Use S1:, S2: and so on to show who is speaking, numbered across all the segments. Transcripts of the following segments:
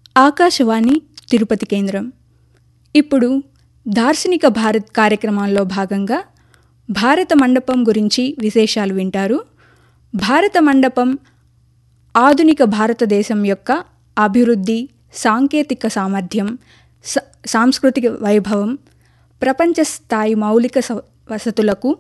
S1: ఆకాశవాణి తిరుపతి కేంద్రం ఇప్పుడు దార్శనిక భారత్ కార్యక్రమాల్లో భాగంగా భారత మండపం గురించి విశేషాలు వింటారు భారత మండపం ఆధునిక భారతదేశం యొక్క అభివృద్ధి సాంకేతిక సామర్థ్యం స- సాంస్కృతిక వైభవం ప్రపంచ స్థాయి మౌలిక స- వసతులకు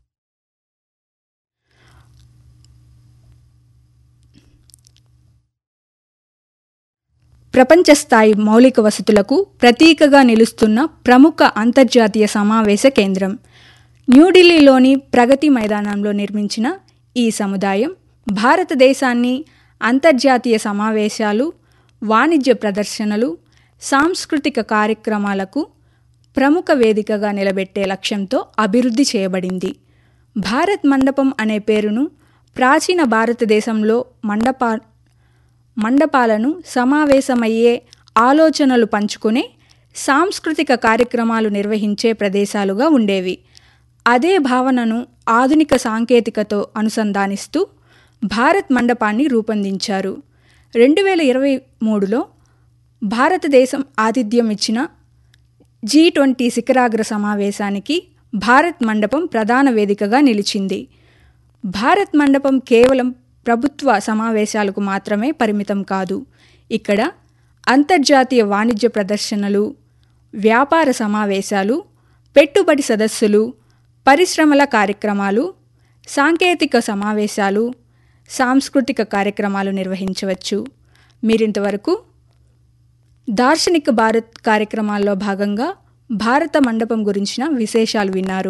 S1: ప్రపంచ స్థాయి మౌలిక వసతులకు ప్రతీకగా నిలుస్తున్న ప్రముఖ అంతర్జాతీయ సమావేశ కేంద్రం న్యూఢిల్లీలోని ప్రగతి మైదానంలో నిర్మించిన ఈ సముదాయం భారతదేశాన్ని అంతర్జాతీయ సమావేశాలు వాణిజ్య ప్రదర్శనలు సాంస్కృతిక కార్యక్రమాలకు ప్రముఖ వేదికగా నిలబెట్టే లక్ష్యంతో అభివృద్ధి చేయబడింది భారత్ మండపం అనే పేరును ప్రాచీన భారతదేశంలో మండపా మండపాలను సమావేశమయ్యే ఆలోచనలు పంచుకునే సాంస్కృతిక కార్యక్రమాలు నిర్వహించే ప్రదేశాలుగా ఉండేవి అదే భావనను ఆధునిక సాంకేతికతో అనుసంధానిస్తూ భారత్ మండపాన్ని రూపొందించారు రెండు వేల ఇరవై మూడులో భారతదేశం ఆతిథ్యం ఇచ్చిన జీ ట్వంటీ శిఖరాగ్ర సమావేశానికి భారత్ మండపం ప్రధాన వేదికగా నిలిచింది భారత్ మండపం కేవలం ప్రభుత్వ సమావేశాలకు మాత్రమే పరిమితం కాదు ఇక్కడ అంతర్జాతీయ వాణిజ్య ప్రదర్శనలు వ్యాపార సమావేశాలు పెట్టుబడి సదస్సులు పరిశ్రమల కార్యక్రమాలు సాంకేతిక సమావేశాలు సాంస్కృతిక కార్యక్రమాలు నిర్వహించవచ్చు మీరింతవరకు దార్శనిక భారత్ కార్యక్రమాల్లో భాగంగా భారత మండపం గురించిన విశేషాలు విన్నారు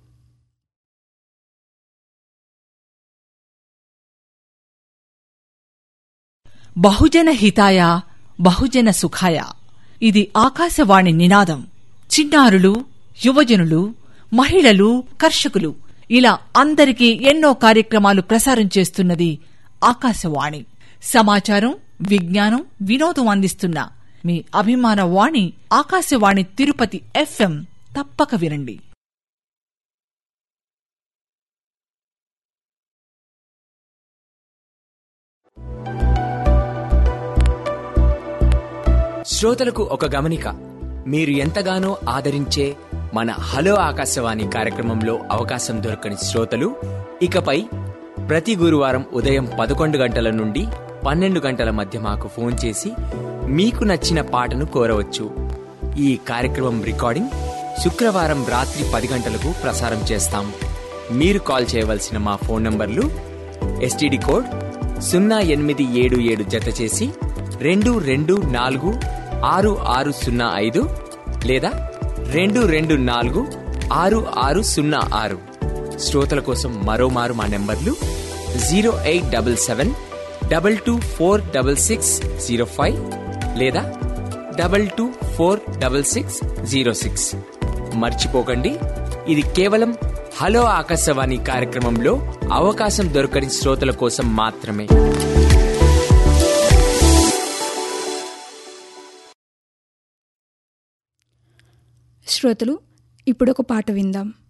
S2: బహుజన హితాయ బహుజన సుఖాయ ఇది ఆకాశవాణి నినాదం చిన్నారులు యువజనులు మహిళలు కర్షకులు ఇలా అందరికీ ఎన్నో కార్యక్రమాలు ప్రసారం చేస్తున్నది ఆకాశవాణి సమాచారం విజ్ఞానం వినోదం అందిస్తున్న మీ అభిమాన వాణి ఆకాశవాణి తిరుపతి ఎఫ్ఎం తప్పక వినండి
S3: శ్రోతలకు ఒక గమనిక మీరు ఎంతగానో ఆదరించే మన హలో ఆకాశవాణి కార్యక్రమంలో అవకాశం దొరకని శ్రోతలు ఇకపై ప్రతి గురువారం ఉదయం పదకొండు గంటల నుండి పన్నెండు గంటల మధ్య మాకు ఫోన్ చేసి మీకు నచ్చిన పాటను కోరవచ్చు ఈ కార్యక్రమం రికార్డింగ్ శుక్రవారం రాత్రి పది గంటలకు ప్రసారం చేస్తాం మీరు కాల్ చేయవలసిన మా ఫోన్ నంబర్లు ఎస్టీడీ కోడ్ సున్నా ఎనిమిది ఏడు ఏడు జత చేసి రెండు రెండు నాలుగు ఆరు ఆరు సున్నా ఐదు లేదా రెండు రెండు నాలుగు ఆరు ఆరు సున్నా ఆరు శ్రోతల కోసం మరోమారు మా నెంబర్లు zero eight double seven double two four double six zero five లేదా double two four double six zero six మర్చిపోకండి ఇది కేవలం హలో ఆకాశవాణి కార్యక్రమంలో అవకాశం దొరకని శ్రోతల కోసం మాత్రమే
S1: శ్రోతలు ఇప్పుడు ఒక పాట విందాం